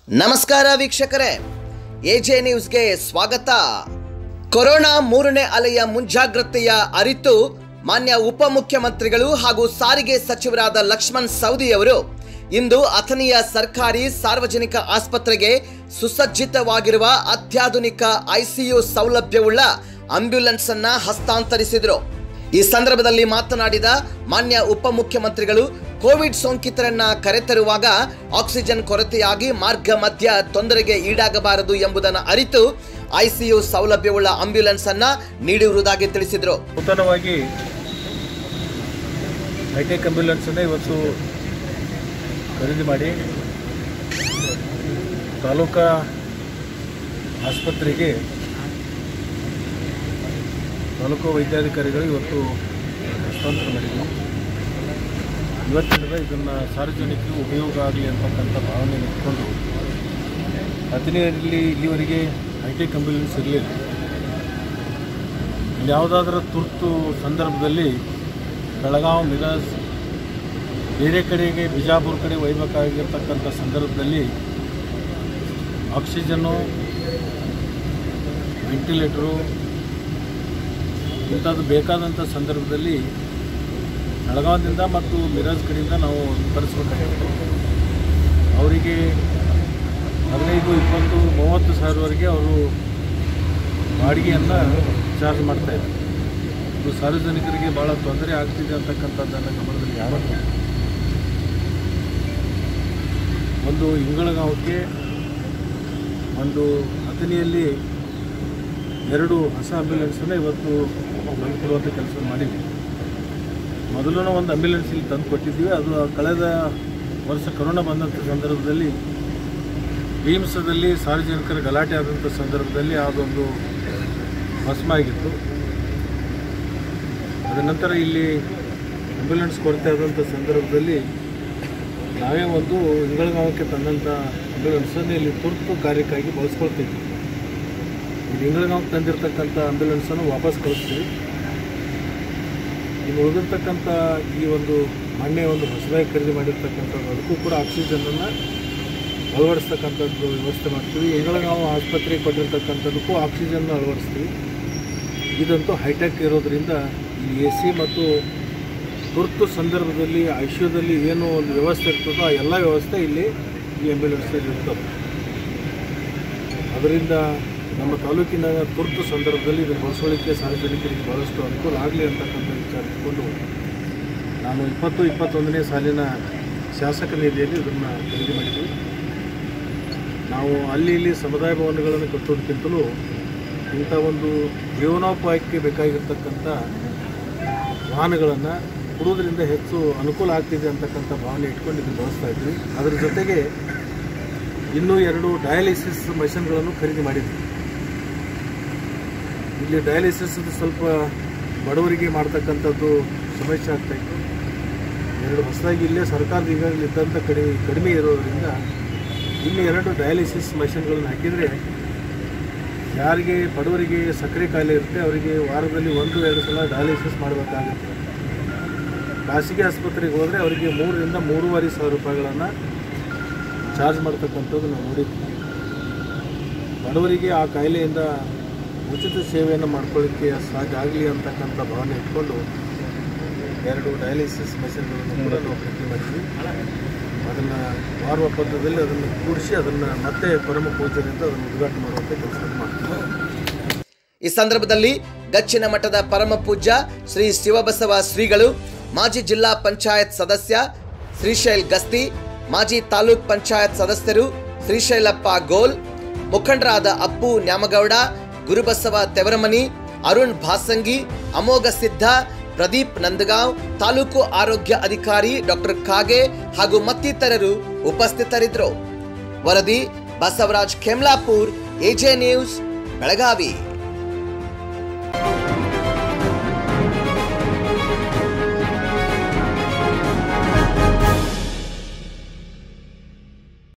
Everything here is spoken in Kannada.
ನಮಸ್ಕಾರ ವೀಕ್ಷಕರೇ ಎಜೆ ನ್ಯೂಸ್ಗೆ ಸ್ವಾಗತ ಕೊರೋನಾ ಮೂರನೇ ಅಲೆಯ ಮುಂಜಾಗ್ರತೆಯ ಅರಿತು ಮಾನ್ಯ ಉಪಮುಖ್ಯಮಂತ್ರಿಗಳು ಹಾಗೂ ಸಾರಿಗೆ ಸಚಿವರಾದ ಲಕ್ಷ್ಮಣ್ ಸವದಿಯವರು ಇಂದು ಅಥಣಿಯ ಸರ್ಕಾರಿ ಸಾರ್ವಜನಿಕ ಆಸ್ಪತ್ರೆಗೆ ಸುಸಜ್ಜಿತವಾಗಿರುವ ಅತ್ಯಾಧುನಿಕ ಐಸಿಯು ಸೌಲಭ್ಯವುಳ್ಳ ಆಂಬ್ಯುಲೆನ್ಸ್ ಅನ್ನ ಹಸ್ತಾಂತರಿಸಿದರು ಈ ಸಂದರ್ಭದಲ್ಲಿ ಮಾತನಾಡಿದ ಮಾನ್ಯ ಉಪಮುಖ್ಯಮಂತ್ರಿಗಳು ಕೋವಿಡ್ ಸೋಂಕಿತರನ್ನ ಕರೆತರುವಾಗ ಆಕ್ಸಿಜನ್ ಕೊರತೆಯಾಗಿ ಮಾರ್ಗ ಮಧ್ಯ ತೊಂದರೆಗೆ ಈಡಾಗಬಾರದು ಎಂಬುದನ್ನು ಅರಿತು ಐಸಿಯು ಸೌಲಭ್ಯವುಳ್ಳ ಆಂಬ್ಯುಲೆನ್ಸ್ ಅನ್ನ ನೀಡಿರುವುದಾಗಿ ತಿಳಿಸಿದರು ನೂತನವಾಗಿ ಹೈಟೆಕ್ ಆಂಬ್ಯುಲೆನ್ಸನ್ನೇ ಇವತ್ತು ಖರೀದಿ ಮಾಡಿ ತಾಲೂಕಾ ಆಸ್ಪತ್ರೆಗೆ ತಾಲೂಕು ವೈದ್ಯಾಧಿಕಾರಿಗಳು ಇವತ್ತು ಹಸ್ತಾಂತರ ಮಾಡಿದ್ವಿ ಇವತ್ತಿನಿಂದ ಇದನ್ನು ಸಾರ್ವಜನಿಕರಿಗೆ ಉಪಯೋಗ ಆಗಲಿ ಅಂತಕ್ಕಂಥ ಭಾವನೆ ಇಟ್ಕೊಂಡು ಹದಿನೇಳರಲ್ಲಿ ಇಲ್ಲಿವರೆಗೆ ಹೈಟೆಕ್ ಆಂಬ್ಯುಲೆನ್ಸ್ ಇರಲಿಲ್ಲ ಯಾವುದಾದ್ರೂ ತುರ್ತು ಸಂದರ್ಭದಲ್ಲಿ ಬೆಳಗಾವಿ ಮಿರಾಜ್ ಬೇರೆ ಕಡೆಗೆ ಬಿಜಾಪುರ ಕಡೆ ಒಯ್ಬೇಕಾಗಿರ್ತಕ್ಕಂಥ ಸಂದರ್ಭದಲ್ಲಿ ಆಕ್ಸಿಜನ್ನು ವೆಂಟಿಲೇಟರು ಇಂಥದ್ದು ಬೇಕಾದಂಥ ಸಂದರ್ಭದಲ್ಲಿ ಬೆಳಗಾವಿಯಿಂದ ಮತ್ತು ಮಿರಾಜ್ ಕಡೆಯಿಂದ ನಾವು ತರಿಸ್ಬೇಕಾಗಿತ್ತು ಅವರಿಗೆ ಹದಿನೈದು ಇಪ್ಪತ್ತು ಮೂವತ್ತು ಸಾವಿರವರೆಗೆ ಅವರು ಬಾಡಿಗೆಯನ್ನು ಚಾರ್ಜ್ ಮಾಡ್ತಾಯಿದ್ದಾರೆ ಇದು ಸಾರ್ವಜನಿಕರಿಗೆ ಭಾಳ ತೊಂದರೆ ಆಗ್ತಿದೆ ಅಂತಕ್ಕಂಥದ್ದನ್ನು ಗಮನದಲ್ಲಿ ಯಾರು ಒಂದು ಇಂಗಳಗಾಂವಕ್ಕೆ ಒಂದು ಹತ್ತನಿಯಲ್ಲಿ ಎರಡು ಹೊಸ ಆಂಬ್ಯುಲೆನ್ಸನ್ನು ಇವತ್ತು ಕೊಡುವಂಥ ಕೆಲಸ ಮಾಡಿದ್ವಿ ಮೊದಲು ಒಂದು ಆಂಬ್ಯುಲೆನ್ಸ್ ಇಲ್ಲಿ ತಂದು ಕೊಟ್ಟಿದ್ವಿ ಅದು ಕಳೆದ ವರ್ಷ ಕರೋನಾ ಬಂದಂಥ ಸಂದರ್ಭದಲ್ಲಿ ಭೀಮ್ಸದಲ್ಲಿ ಸಾರ್ವಜನಿಕರ ಗಲಾಟೆ ಆದಂಥ ಸಂದರ್ಭದಲ್ಲಿ ಅದೊಂದು ಭಸ್ಮ ಆಗಿತ್ತು ಅದ ನಂತರ ಇಲ್ಲಿ ಆಂಬ್ಯುಲೆನ್ಸ್ ಕೊರತೆ ಆದಂಥ ಸಂದರ್ಭದಲ್ಲಿ ನಾವೇ ಒಂದು ಇಂಗಳಗಾಂವಕ್ಕೆ ತಂದಂಥ ಆಂಬ್ಯುಲೆನ್ಸನ್ನು ಇಲ್ಲಿ ತುರ್ತು ಕಾರ್ಯಕ್ಕಾಗಿ ಬಳಸ್ಕೊಳ್ತಿದ್ವಿ ಇಲ್ಲಿ ಇಂಗಳಗಾಂವಕ್ಕೆ ತಂದಿರತಕ್ಕಂಥ ಆಂಬ್ಯುಲೆನ್ಸನ್ನು ವಾಪಸ್ ಕಳಿಸ್ತೀವಿ ಇನ್ನು ಉಳಿದಿರ್ತಕ್ಕಂಥ ಈ ಒಂದು ಮೊನ್ನೆ ಒಂದು ಹೊಸದಾಗಿ ಖರೀದಿ ಮಾಡಿರ್ತಕ್ಕಂಥದ್ದು ಅದಕ್ಕೂ ಕೂಡ ಆಕ್ಸಿಜನನ್ನು ಅಳವಡಿಸ್ತಕ್ಕಂಥದ್ದು ವ್ಯವಸ್ಥೆ ಮಾಡ್ತೀವಿ ಇಂಗಳಗಾಂವ ಆಸ್ಪತ್ರೆಗೆ ಕೊಟ್ಟಿರ್ತಕ್ಕಂಥದ್ದಕ್ಕೂ ಆಕ್ಸಿಜನ್ನ ಅಳವಡಿಸ್ತೀವಿ ಇದಂತೂ ಹೈಟೆಕ್ ಇರೋದ್ರಿಂದ ಈ ಎ ಸಿ ಮತ್ತು ತುರ್ತು ಸಂದರ್ಭದಲ್ಲಿ ಐಶ್ಯೂದಲ್ಲಿ ಏನು ಒಂದು ವ್ಯವಸ್ಥೆ ಇರ್ತದೋ ಆ ಎಲ್ಲ ವ್ಯವಸ್ಥೆ ಇಲ್ಲಿ ಈ ಆಂಬ್ಯುಲೆನ್ಸಲ್ಲಿ ಇರ್ತದೆ ಅದರಿಂದ ನಮ್ಮ ತಾಲೂಕಿನ ತುರ್ತು ಸಂದರ್ಭದಲ್ಲಿ ಇದನ್ನು ಬಳಸೋಳಿಕ್ಕೆ ಸಾರ್ವಜನಿಕರಿಗೆ ಭಾಳಷ್ಟು ಅನುಕೂಲ ಆಗಲಿ ಅಂತಕ್ಕಂಥ ವಿಚಾರ ಇಟ್ಕೊಂಡು ನಾನು ಇಪ್ಪತ್ತು ಇಪ್ಪತ್ತೊಂದನೇ ಸಾಲಿನ ಶಾಸಕ ನಿಧಿಯಲ್ಲಿ ಇದನ್ನು ಖರೀದಿ ಮಾಡಿದ್ವಿ ನಾವು ಅಲ್ಲಿ ಇಲ್ಲಿ ಸಮುದಾಯ ಭವನಗಳನ್ನು ಕಟ್ಟೋದಕ್ಕಿಂತಲೂ ಇಂಥ ಒಂದು ಜೀವನೋಪಾಯಕ್ಕೆ ಬೇಕಾಗಿರ್ತಕ್ಕಂಥ ವಾಹನಗಳನ್ನು ಕೊಡೋದ್ರಿಂದ ಹೆಚ್ಚು ಅನುಕೂಲ ಆಗ್ತಿದೆ ಅಂತಕ್ಕಂಥ ಭಾವನೆ ಇಟ್ಕೊಂಡು ಇದನ್ನು ಬಳಸ್ತಾ ಇದ್ವಿ ಅದರ ಜೊತೆಗೆ ಇನ್ನೂ ಎರಡು ಡಯಾಲಿಸಿಸ್ ಮಷಿನ್ಗಳನ್ನು ಖರೀದಿ ಮಾಡಿದ್ವಿ ಇಲ್ಲಿ ಡಯಾಲಿಸಿಸ್ ಸ್ವಲ್ಪ ಬಡವರಿಗೆ ಮಾಡ್ತಕ್ಕಂಥದ್ದು ಸಮಸ್ಯೆ ಆಗ್ತಾಯಿತ್ತು ಎರಡು ಹೊಸದಾಗಿ ಇಲ್ಲೇ ಸರ್ಕಾರದ ಈಗಾಗಲೇ ಇದ್ದಂಥ ಕಡಿಮೆ ಕಡಿಮೆ ಇರೋದರಿಂದ ಇಲ್ಲಿ ಎರಡು ಡಯಾಲಿಸಿಸ್ ಮಷಿನ್ಗಳನ್ನು ಹಾಕಿದರೆ ಯಾರಿಗೆ ಬಡವರಿಗೆ ಸಕ್ಕರೆ ಕಾಯಿಲೆ ಇರುತ್ತೆ ಅವರಿಗೆ ವಾರದಲ್ಲಿ ಒಂದು ಎರಡು ಸಲ ಡಯಾಲಿಸಿಸ್ ಮಾಡಬೇಕಾಗುತ್ತೆ ಖಾಸಗಿ ಆಸ್ಪತ್ರೆಗೆ ಹೋದರೆ ಅವರಿಗೆ ಮೂರರಿಂದ ಮೂರುವರೆ ಸಾವಿರ ರೂಪಾಯಿಗಳನ್ನು ಚಾರ್ಜ್ ಮಾಡ್ತಕ್ಕಂಥದ್ದು ನಾವು ನೋಡಿದ್ವಿ ಬಡವರಿಗೆ ಆ ಕಾಯಿಲೆಯಿಂದ ಉಚಿತ ಸೇವೆಯನ್ನು ಮಾಡ್ಕೊಳ್ಳಿಕ್ಕೆ ಸಾಧ್ಯ ಆಗಲಿ ಅಂತಕ್ಕಂಥ ಭಾವನೆ ಇಟ್ಕೊಂಡು ಎರಡು ಡಯಾಲಿಸಿಸ್ ಮಷಿನ್ಗಳನ್ನು ಕೂಡ ನಾವು ಖರೀದಿ ಮಾಡಿದ್ವಿ ಅದನ್ನು ಮಾರುವ ಪದ್ಧತಿಯಲ್ಲಿ ಅದನ್ನು ಕೂಡಿಸಿ ಅದನ್ನು ಮತ್ತೆ ಪರಮ ಪೂಜೆಯಿಂದ ಅದನ್ನು ಉದ್ಘಾಟನೆ ಮಾಡುವಂಥ ಕೆಲಸ ಮಾಡ್ತೀವಿ ಈ ಸಂದರ್ಭದಲ್ಲಿ ಗಚ್ಚಿನ ಮಠದ ಪರಮ ಪೂಜ್ಯ ಶ್ರೀ ಶಿವಬಸವ ಶ್ರೀಗಳು ಮಾಜಿ ಜಿಲ್ಲಾ ಪಂಚಾಯತ್ ಸದಸ್ಯ ಶ್ರೀಶೈಲ್ ಗಸ್ತಿ ಮಾಜಿ ತಾಲೂಕ್ ಪಂಚಾಯತ್ ಸದಸ್ಯರು ಶ್ರೀಶೈಲಪ್ಪ ಗೋಲ್ ಮುಖಂಡರಾದ ಅಪ್ಪು ನ್ಯಾಮಗೌಡ ಗುರುಬಸವ ತೆವರಮನಿ ಅರುಣ್ ಭಾಸಂಗಿ ಅಮೋಘ ಸಿದ್ಧ ಪ್ರದೀಪ್ ನಂದಗಾಂವ್ ತಾಲೂಕು ಆರೋಗ್ಯ ಅಧಿಕಾರಿ ಡಾಕ್ಟರ್ ಖಾಗೆ ಹಾಗೂ ಮತ್ತಿತರರು ಉಪಸ್ಥಿತರಿದ್ದರು ವರದಿ ಬಸವರಾಜ್ ಖೆಮ್ಲಾಪುರ್ ಎಜೆ ನ್ಯೂಸ್ ಬೆಳಗಾವಿ